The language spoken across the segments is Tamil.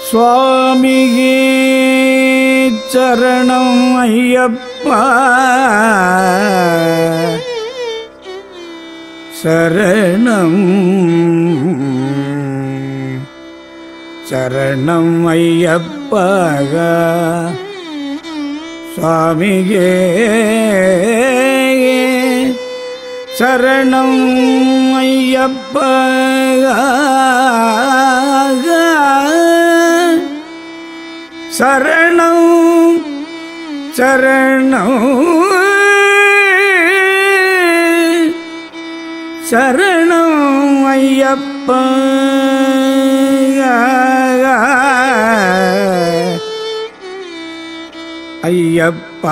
சுவாமியே சரணம் ஐயப்பா சரணம் சரணம் ஐயப்பா சுவாமியே சரணம் ஐயப்பா சரணம் சரணம் சரணம் ஐயப்பா ஐயப்பா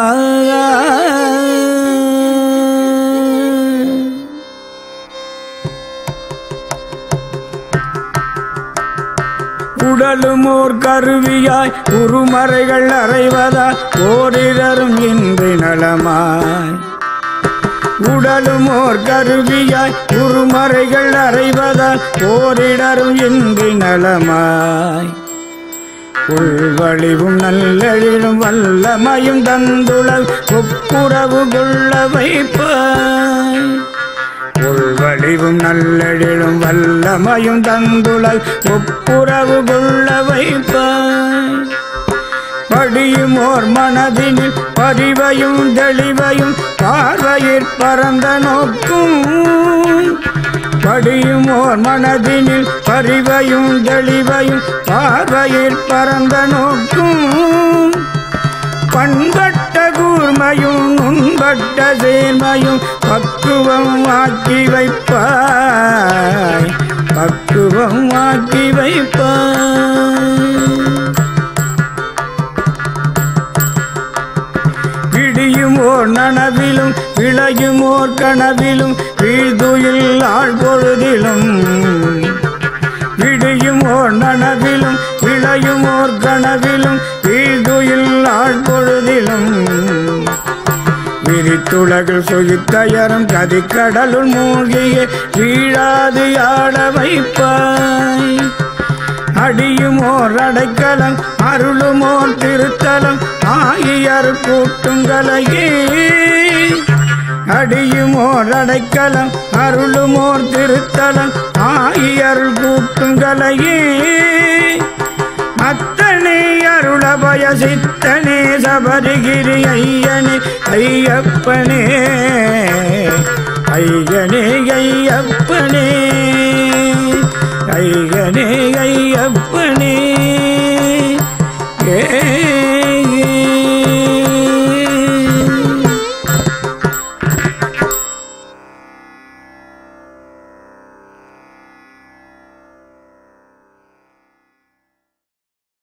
உடலும் ஓர் கருவியாய் உருமறைகள் அறைவதால் ஓரிரரும் இன்று நலமாய் உடலும் ஓர் கருவியாய் உருமறைகள் அறைவதால் ஓரிடரும் இன்றி நலமாய் உள்வழிவும் நல்லெழிலும் வல்லமையும் தந்துளல் ஒப்புரவு கொள்ள வைப்பாய் உள்வழிவும் நல்லெழிலும் வல்லமையும் தந்துளல் ஒப்புரவு கொள்ள வைப்பாய் படியும் ஓர் மனதினில் பரிவையும் தெளிவையும் பார்வையில் பரந்த நோக்கும் படியும் ஓர் மனதினில் பரிவையும் தெளிவையும் பார்வையில் பரந்த நோக்கும் பண்பட்ட கூர்மையும் உண்பட்ட சேர்மையும் பக்குவம் ஆக்கி வைப்பாய் பக்குவம் ஆக்கி வைப்பாய் பிடியும் ஓர் நனவிலும் விளையும் ஓர் கனவிலும் வீழ்துயில் ஆள் பொழுதிலும் விடியும் ஓர் நனவிலும் விளையும் ஓர் கனவிலும் வீழ்துயில் ஆள் பொழுதிலும் விரித்துலகில் சுகித்தயரும் கதிக்கடலுள் மூழ்கிய வீழாது ஆட வைப்பாய் அடியுமோர் அடைக்கலம் அருளுமோர் திருத்தலம் ஆகியர் கூட்டுங்களையே அடியுமோர் அடைக்கலம் அருளுமோர் திருத்தலம் ஆகியர் கூட்டுங்களையே அத்தனை அருளபய சித்தனே சபரிகிரி ஐயனே ஐயப்பனே ஐயனே ஐயப்பனே ஐயனே ஐயப்பனே